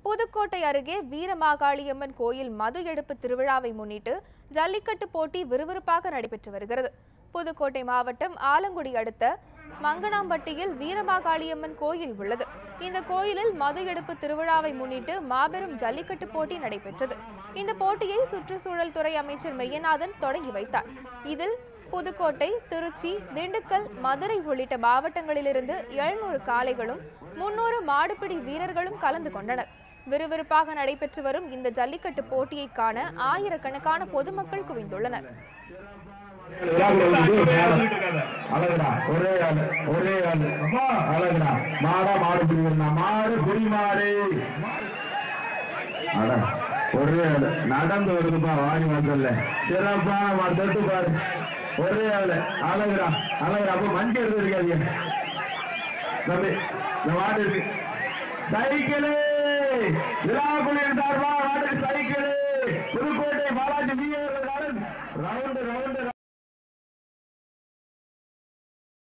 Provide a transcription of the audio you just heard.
புதுக்கோட்டை அருகே வீரமாகாளியம்மன் கோயில் மது எடுப்பு திருவிழாவை முன்னிட்டு ஜல்லிக்கட்டு போட்டி விறுவிறுப்பாக நடைபெற்று வருகிறது புதுக்கோட்டை மாவட்டம் ஆலங்குடி அடுத்த மங்கனாம்பட்டியில் வீரமாகாளியம்மன் கோயில் உள்ளது இந்த கோயிலில் மது எடுப்பு திருவிழாவை முன்னிட்டு மாபெரும் ஜல்லிக்கட்டு போட்டி நடைபெற்றது இந்த போட்டியை சுற்றுச்சூழல் துறை அமைச்சர் மெய்யநாதன் தொடங்கி வைத்தார் இதில் புதுக்கோட்டை திருச்சி திண்டுக்கல் மதுரை உள்ளிட்ட மாவட்டங்களிலிருந்து எழுநூறு காளைகளும் முன்னூறு மாடுபிடி வீரர்களும் கலந்து கொண்டனர் விறுவிறுப்பாக நடைபெற்று வரும் இந்த ஜல்லிக்கட்டு போட்டியை காண ஆயிரக்கணக்கான பொதுமக்கள் குவிந்துள்ளனர் அழகுடா ஒரே ஆளு ஒரே ஆளு அப்பா அழகுடா மாடா மாடு பிடிக்கிறா மாடு புடி மாடு அட ஒரே ஆளு நடந்து வருதுப்பா வாங்கி வந்தல சிறப்பான மாடு தொட்டு பாரு ஒரே ஆளு அழகுடா அழகுடா அப்ப மஞ்சள் எடுத்து இருக்காதீங்க தம்பி இந்த மாடு இருக்கு சைக்கிளு விழாக்குளிர் சார்பா மாட்டுக்கு சைக்கிளு புதுக்கோட்டை பாலாஜி வீரர் ரவுண்டு ரவுண்டு